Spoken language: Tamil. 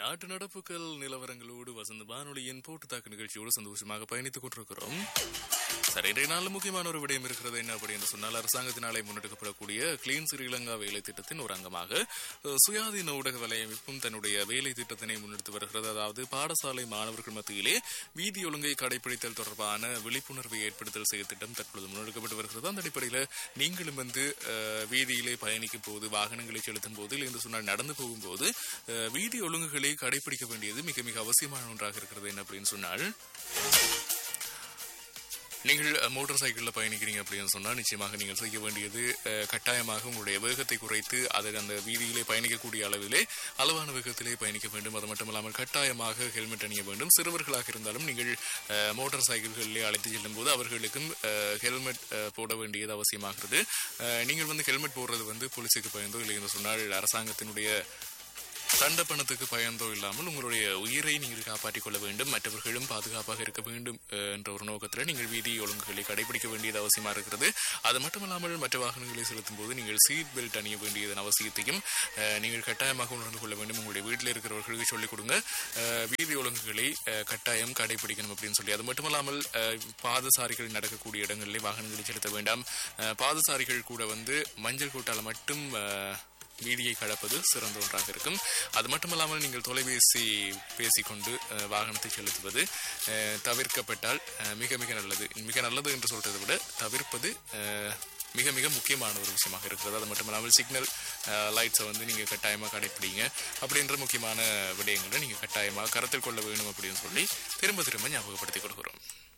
நாட்டு நடப்புகள் நிலவரங்களோடு வசந்த வானொலியின் போட்டு தாக்கு நிகழ்ச்சியோடு சந்தோஷமாக பயணித்துக் கொண்டிருக்கிறோம் சரி இன்றைய நாள் முக்கியமான ஒரு விடயம் இருக்கிறது என்ன அப்படி என்று சொன்னால் அரசாங்கத்தினாலே முன்னெடுக்கப்படக்கூடிய கிளீன் ஸ்ரீலங்கா வேலை திட்டத்தின் ஒரு அங்கமாக அஹ், சுயாதீன ஊடக வலையமைப்பும் தன்னுடைய வேலை திட்டத்தினை முன்னெடுத்து வருகிறது அதாவது பாடசாலை மாணவர்கள் மத்தியிலே வீதி ஒழுங்கை கடைபிடித்தல் தொடர்பான விழிப்புணர்வை ஏற்படுத்தல் செய்ய திட்டம் தற்பொழுது முன்னெடுக்கப்பட்டு வருகிறது அந்த அடிப்படையில் நீங்களும் வந்து அஹ், வீதியிலே பயணிக்கும் போது வாகனங்களை செலுத்தும் போது இல்லை என்று சொன்னால் நடந்து போகும்போது அஹ், வீதி ஒழுங்குகளை கடைபிடிக்க வேண்டியது மிக மிக அவசியமான ஒன்றாக இருக்கிறது என்ன அப்படின்னு சொன்னால் நீங்கள் அஹ், மோட்டார் சைக்கிளில் பயணிக்கிறீங்க அப்படின்னு சொன்னால் நிச்சயமாக நீங்கள் செய்ய வேண்டியது அஹ், கட்டாயமாக உங்களுடைய வேகத்தை குறைத்து அதை அந்த வீதியிலே பயணிக்கக்கூடிய அளவிலே அளவான வேகத்திலே பயணிக்க வேண்டும் அது மட்டுமல்லாமல் கட்டாயமாக ஹெல்மெட் அணிய வேண்டும் சிறுவர்களாக இருந்தாலும் நீங்கள் அஹ், மோட்டார் சைக்கிள்களிலே அழைத்து செல்லும் போது அவர்களுக்கும் அஹ், ஹெல்மெட் அஹ், போட வேண்டியது அவசியமாகிறது அஹ், நீங்கள் வந்து ஹெல்மெட் போடுறது வந்து போலீஸுக்கு பயந்தோ இல்லை என்று சொன்னால் அரசாங்கத்தினுடைய தண்ட பணத்துக்கு பயந்தோ இல்லாமல் உங்களுடைய உயிரை நீங்கள் காப்பாற்றிக் கொள்ள வேண்டும் மற்றவர்களும் பாதுகாப்பாக இருக்க வேண்டும் அஹ், என்ற ஒரு நோக்கத்தில் நீங்கள் வீதி ஒழுங்குகளை கடைபிடிக்க வேண்டியது அவசியமா இருக்கிறது அது மட்டுமல்லாமல் மற்ற வாகனங்களை செலுத்தும் போது நீங்கள் சீட் பெல்ட் அணிய வேண்டியதன் அவசியத்தையும் அஹ், நீங்கள் கட்டாயமாக உணர்ந்து கொள்ள வேண்டும் உங்களுடைய வீட்டில் இருக்கிறவர்களுக்கு சொல்லிக் கொடுங்க அஹ், வீதி ஒழுங்குகளை அஹ், கட்டாயம் கடைபிடிக்கணும் அப்படின்னு சொல்லி அது மட்டுமல்லாமல் அஹ், பாதசாரிகள் நடக்கக்கூடிய இடங்களிலே வாகனங்களை செலுத்த வேண்டாம் அஹ், பாதசாரிகள் கூட வந்து மஞ்சள் கூட்டால மட்டும் அஹ், வீதியை கடப்பது சிறந்த ஒன்றாக இருக்கும் அது மட்டுமல்லாமல் நீங்கள் தொலைபேசி பேசிக்கொண்டு அஹ், வாகனத்தை செலுத்துவது அஹ், தவிர்க்கப்பட்டால் அஹ், மிக மிக நல்லது மிக நல்லது என்று சொல்றதை விட தவிர்ப்பது அஹ், மிக மிக முக்கியமான ஒரு விஷயமாக இருக்கிறது அது மட்டுமல்லாமல் சிக்னல் லைட்ஸை வந்து நீங்கள் கட்டாயமாக கடைப்பிடிங்க அப்படின்ற முக்கியமான விடயங்களை நீங்கள் கட்டாயமாக கருத்தில் கொள்ள வேணும் அப்படின்னு சொல்லி திரும்ப திரும்ப ஞாபகப்படுத்திக் கொடுக்கிறோம்